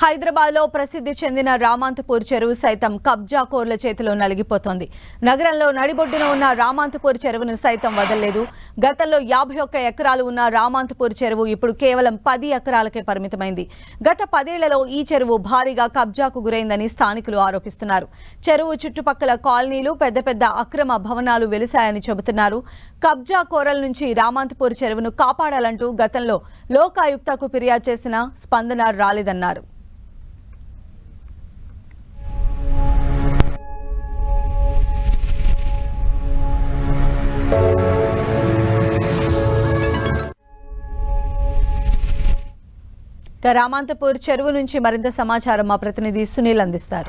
హైదరాబాద్ లో ప్రసిద్ధి చెందిన రామాంతపూర్ చెరువు సైతం కబ్జా కోర్ల చేతిలో నలిగిపోతోంది నగరంలో నడిబొడ్డున ఉన్న రామాంతపూర్ చెరువును సైతం వదలలేదు గతంలో యాభై ఒక్క ఎకరాలు ఉన్న రామాంతపూర్ చెరువు ఇప్పుడు కేవలం పది ఎకరాలకే పరిమితమైంది గత పదేళ్లలో ఈ చెరువు భారీగా కబ్జాకు గురైందని స్థానికులు ఆరోపిస్తున్నారు చెరువు చుట్టుపక్కల కాలనీలు పెద్ద పెద్ద అక్రమ భవనాలు వెలిశాయని చెబుతున్నారు కబ్జా కోరల నుంచి రామాంతపూర్ చెరువును కాపాడాలంటూ గతంలో లోకాయుక్తకు ఫిర్యాదు చేసినా స్పందన రాలేదన్నారు ఇక రామాంతపూర్ చెరువు నుంచి మరింత సమాచారం మా ప్రతినిధి సునీల్ అందిస్తారు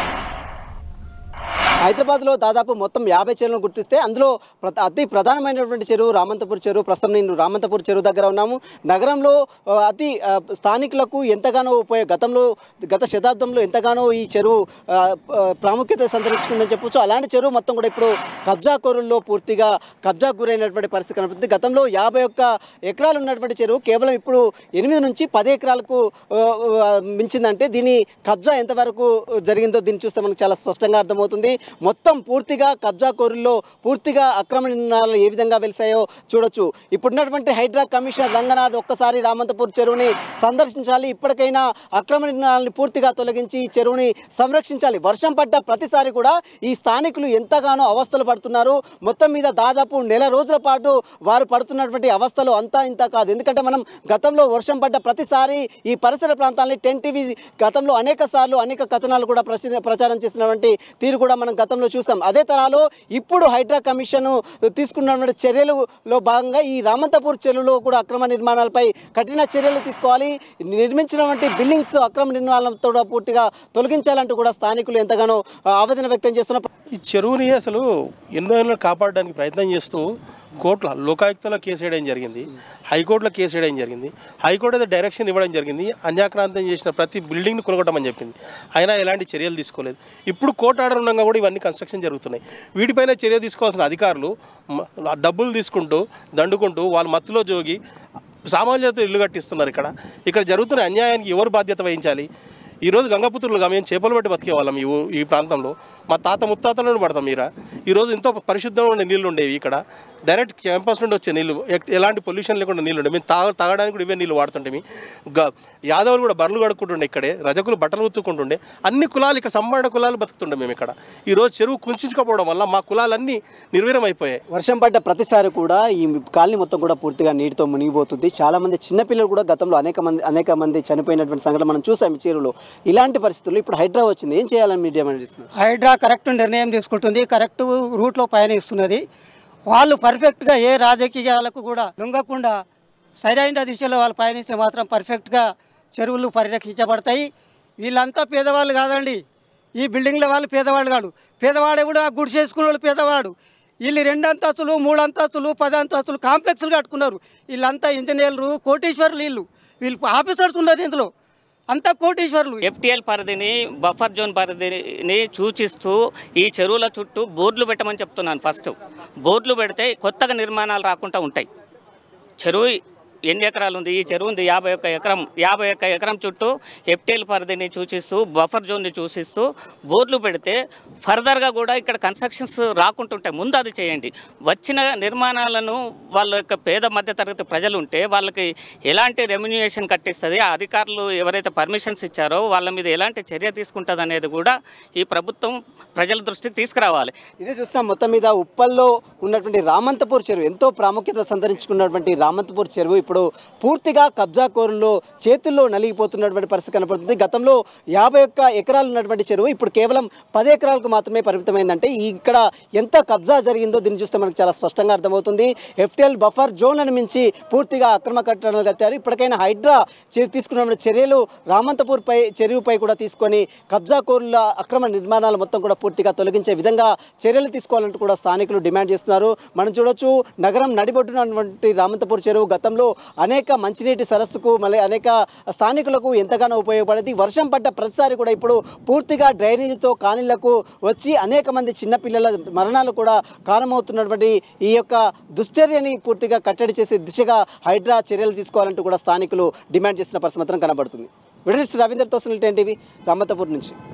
హైదరాబాద్లో దాదాపు మొత్తం యాభై చెరువులను గుర్తిస్తే అందులో ప్ర- అతి ప్రధానమైనటువంటి చెరువు రామంతపూర్ చెరువు ప్రస్తుతం నేను రామంతపూర్ చెరువు దగ్గర ఉన్నాము నగరంలో ఆ, అతి ఆ, స్థానికులకు ఎంతగానో ఉపయోగ గతంలో గత శతాబ్దంలో ఎంతగానో ఈ చెరువు ఆ, ఆ, ప్రాముఖ్యత సంతరించుకుందని చెప్పొచ్చు అలాంటి చెరువు మొత్తం కూడా ఇప్పుడు కబ్జా కోరుల్లో పూర్తిగా కబ్జా గురైనటువంటి పరిస్థితి కనబడుతుంది గతంలో యాభై ఒక్క ఎకరాలు ఉన్నటువంటి చెరువు కేవలం ఇప్పుడు ఎనిమిది నుంచి పది ఎకరాలకు ఆ, ఆ, మించిందంటే దీని కబ్జా ఎంతవరకు జరిగిందో దీన్ని చూస్తే మనకు చాలా స్పష్టంగా అర్థమవుతుంది మొత్తం పూర్తిగా కబ్జా కోరుల్లో పూర్తిగా అక్రమ నిర్ణయాలు ఏ విధంగా వెలిసాయో చూడొచ్చు ఇప్పుడున్నటువంటి హైడ్రా కమిషనర్ రంగనాథ్ ఒక్కసారి రామంతపూర్ చెరువుని సందర్శించాలి ఇప్పటికైనా అక్రమ నిర్ణయాలను పూర్తిగా తొలగించి ఈ చెరువుని సంరక్షించాలి వర్షం పడ్డ ప్రతిసారి కూడా ఈ స్థానికులు ఎంతగానో అవస్థలు పడుతున్నారు మొత్తం మీద దాదాపు నెల రోజుల పాటు వారు పడుతున్నటువంటి అవస్థలు అంతా ఇంత కాదు ఎందుకంటే మనం గతంలో వర్షం పడ్డ ప్రతిసారి ఈ పరిసర ప్రాంతాలని టెన్ టీవీ గతంలో అనేక సార్లు అనేక కథనాలు కూడా ప్రసి- ప్రచారం చేసినటువంటి తీరు కూడా మనం గతంలో చూసాం అదే తరాలో ఇప్పుడు హైడ్రా కమిషన్ తీసుకున్నటువంటి చర్యలలో భాగంగా ఈ రామంతపూర్ చెరువులో కూడా అక్రమ నిర్మాణాలపై కఠిన చర్యలు తీసుకోవాలి నిర్మించినటువంటి బిల్డింగ్స్ అక్రమ నిర్మాణాలతో కూడా పూర్తిగా తొలగించాలంటూ కూడా స్థానికులు ఎంతగానో ఆ, ఆవేదన వ్యక్తం చేస్తున్నారు ఈ చెరువుని అసలు ఎన్నో ఏళ్ళు కాపాడడానికి ప్రయత్నం చేస్తూ కోర్టులో లోకాయుక్తలో కేసు వేయడం జరిగింది హైకోర్టులో కేసు వేయడం జరిగింది హైకోర్టు అయితే డైరెక్షన్ ఇవ్వడం జరిగింది అన్యాక్రాంతం చేసిన ప్రతి బిల్డింగ్ని కొలగొట్టమని చెప్పింది అయినా ఎలాంటి చర్యలు తీసుకోలేదు ఇప్పుడు కోర్టు ఆర్డర్ ఉండగా కూడా ఇవన్నీ కన్స్ట్రక్షన్ జరుగుతున్నాయి వీటిపైన చర్య తీసుకోవాల్సిన అధికారులు మ- డబ్బులు తీసుకుంటూ దండుకుంటూ వాళ్ళ మత్తులో జోగి సామాన్యులతో ఇల్లు కట్టిస్తున్నారు ఇక్కడ ఇక్కడ జరుగుతున్న అన్యాయానికి ఎవరు బాధ్యత వహించాలి ఈరోజు గంగపుత్రులుగా మేము చేపలు పట్టి బతికే వాళ్ళం ఈ ఊ- ఈ ప్రాంతంలో మా తాత ముత్తాతల నుండి పడతాం మీరా ఈరోజు ఎంతో పరిశుద్ధంగా ఉండే నీళ్ళు ఉండేవి ఇక్కడ డైరెక్ట్ క్యాంపస్ నుండి వచ్చే నీళ్ళు ఎక్- ఎలాంటి పొల్యూషన్ లేకుండా నీళ్ళు ఉండే మేము తాగ తాగడానికి కూడా ఇవే నీళ్ళు వాడుతుంటే గ యాదవులు కూడా బర్రెలు కడుక్కుంటుండే ఇక్కడే రజకులు బట్టలు ఉత్తుకుంటుండే అన్ని కులాలు ఇక్కడ సంబంధ కులాలు బతుకుతుండే మేము ఇక్కడ ఈరోజు చెరువు కుంచుకోవడం వల్ల మా కులాలన్నీ నిర్వీర్యం అయిపోయాయి వర్షం పడ్డ ప్రతిసారి కూడా ఈ కాలనీ మొత్తం కూడా పూర్తిగా నీటితో మునిగిపోతుంది చాలా మంది చిన్నపిల్లలు కూడా గతంలో అనేక మంది అనేక మంది చనిపోయినటువంటి సంఘటన మనం చూసాం ఈ చెరువులో ఇలాంటి పరిస్థితుల్లో ఇప్పుడు హైడ్రా వచ్చింది ఏం చేయాలని మీరు డిమాండ్ చేస్తున్నారు హైడ్రా కరెక్ట్ నిర్ణయం తీసుకుంటుంది కరెక్ట్ రూట్లో పయనిస్తున్నది వాళ్ళు పర్ఫెక్ట్గా ఏ రాజకీయాలకు కూడా లొంగకుండా సరైన దిశలో వాళ్ళు పయనిస్తే మాత్రం పర్ఫెక్ట్గా చెరువులు పరిరక్షించబడతాయి వీళ్ళంతా పేదవాళ్ళు కాదండి ఈ బిల్డింగ్ల వాళ్ళు పేదవాళ్ళు కాదు పేదవాడే కూడా గుడి చేసుకున్న వాళ్ళు పేదవాడు వీళ్ళు రెండు అంతస్తులు మూడు అంతస్తులు పది అంతస్తులు కాంప్లెక్స్లు కట్టుకున్నారు వీళ్ళంతా ఇంజనీర్లు కోటీశ్వరులు వీళ్ళు వీళ్ళు ఆఫీసర్స్ ఉన్నారు ఇందులో అంతా కోటీశ్వరులు ఎఫ్టిఎల్ పరిధిని బఫర్ జోన్ పరిధిని సూచిస్తూ ఈ చెరువుల చుట్టూ బోర్డులు పెట్టమని చెప్తున్నాను ఫస్ట్ బోర్డులు పెడితే కొత్తగా నిర్మాణాలు రాకుండా ఉంటాయి చెరువు ఎన్ని ఎకరాలు ఉంది ఈ చెరువు ఉంది యాభై ఒక్క ఎకరం యాభై ఒక్క ఎకరం చుట్టూ ఎఫ్టిఎల్ పరిధిని సూచిస్తూ బఫర్ జోన్ని సూచిస్తూ బోర్డులు పెడితే ఫర్దర్గా కూడా ఇక్కడ కన్స్ట్రక్షన్స్ రాకుంటుంటాయి ముందు అది చేయండి వచ్చిన నిర్మాణాలను వాళ్ళ యొక్క పేద మధ్యతరగతి ప్రజలు ఉంటే వాళ్ళకి ఎలాంటి రెమ్యునేషన్ కట్టిస్తుంది ఆ అధికారులు ఎవరైతే పర్మిషన్స్ ఇచ్చారో వాళ్ళ మీద ఎలాంటి చర్య తీసుకుంటుంది అనేది కూడా ఈ ప్రభుత్వం ప్రజల దృష్టికి తీసుకురావాలి ఇదే చూస్తున్నాం మొత్తం మీద ఉప్పల్లో ఉన్నటువంటి రామంతపూర్ చెరువు ఎంతో ప్రాముఖ్యత సంతరించుకున్నటువంటి రామంతపూర్ చెరువు ఇప్పుడు పూర్తిగా కబ్జా కోరుల్లో చేతుల్లో నలిగిపోతున్నటువంటి పరిస్థితి కనపడుతుంది గతంలో యాభై ఒక్క ఎకరాలు ఉన్నటువంటి చెరువు ఇప్పుడు కేవలం పది ఎకరాలకు మాత్రమే పరిమితమైందంటే ఈ ఇక్కడ ఎంత కబ్జా జరిగిందో దీన్ని చూస్తే మనకు చాలా స్పష్టంగా అర్థమవుతుంది ఎఫ్టిఎల్ బఫర్ జోన్లను మించి పూర్తిగా అక్రమ కట్టడాలు కట్టారు ఇప్పటికైనా హైడ్రా చే- తీసుకున్న చర్యలు రామంతపూర్ పై చెరువుపై కూడా తీసుకొని కబ్జా కోరుల అక్రమ నిర్మాణాలు మొత్తం కూడా పూర్తిగా తొలగించే విధంగా చర్యలు తీసుకోవాలంటూ కూడా స్థానికులు డిమాండ్ చేస్తున్నారు మనం చూడొచ్చు నగరం నడిబొట్టునటువంటి రామంతపూర్ చెరువు గతంలో అనేక మంచినీటి సరస్సుకు మళ్ళీ అనేక స్థానికులకు ఎంతగానో ఉపయోగపడేది వర్షం పడ్డ ప్రతిసారి కూడా ఇప్పుడు పూర్తిగా డ్రైనేజీతో కాలనీలకు వచ్చి అనేక మంది చిన్నపిల్లల మరణాలు కూడా కారణమవుతున్నటువంటి ఈ యొక్క దుశ్చర్యని పూర్తిగా కట్టడి చేసే దిశగా హైడ్రా చర్యలు తీసుకోవాలంటూ కూడా స్థానికులు డిమాండ్ చేస్తున్న పరిస్థితి మాత్రం కనబడుతుంది విడలిస్ట్ రవీందర్తో సునీల్ టెన్ టీవీ రామతపూర్ నుంచి